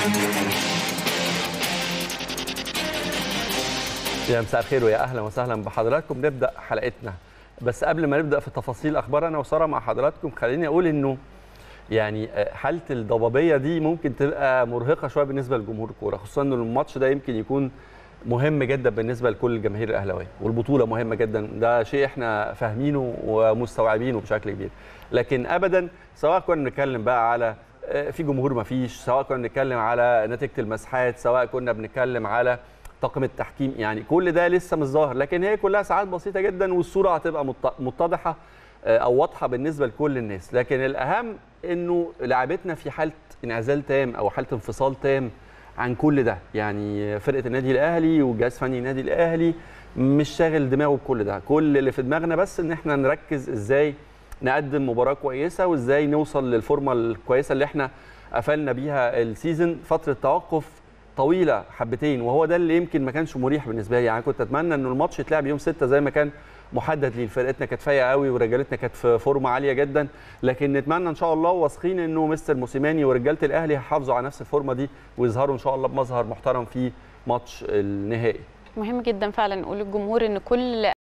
يا مساء الخير ويا اهلا وسهلا بحضراتكم نبدا حلقتنا بس قبل ما نبدا في تفاصيل اخبار انا وساره مع حضراتكم خليني اقول انه يعني حاله الضبابيه دي ممكن تبقى مرهقه شويه بالنسبه لجمهور الكوره خصوصا ان الماتش ده يمكن يكون مهم جدا بالنسبه لكل الجماهير الاهلاويه والبطوله مهمه جدا ده شيء احنا فاهمينه ومستوعبينه بشكل كبير لكن ابدا سواء كنا بنتكلم بقى على في جمهور ما فيش سواء كنا بنتكلم على نتيجه المساحات سواء كنا بنتكلم على طاقم التحكيم يعني كل ده لسه مش ظاهر لكن هي كلها ساعات بسيطه جدا والصوره هتبقى متضحه او واضحه بالنسبه لكل الناس لكن الاهم انه لعبتنا في حاله انعزال تام او حاله انفصال تام عن كل ده يعني فرقه النادي الاهلي وجهاز فني النادي الاهلي مش شاغل دماغه بكل ده كل اللي في دماغنا بس ان احنا نركز ازاي نقدم مباراه كويسه وازاي نوصل للفورمه الكويسه اللي احنا قفلنا بيها السيزون فتره توقف طويله حبتين وهو ده اللي يمكن ما كانش مريح بالنسبه لي يعني كنت اتمنى انه الماتش يتلعب يوم 6 زي ما كان محدد ليه فرقتنا كانت فايقه قوي ورجالتنا كانت في فورمه عاليه جدا لكن نتمنى ان شاء الله واثقين انه مستر موسيماني ورجاله الاهلي هيحافظوا على نفس الفورمه دي ويظهروا ان شاء الله بمظهر محترم في ماتش النهائي مهم جدا فعلا نقول للجمهور ان كل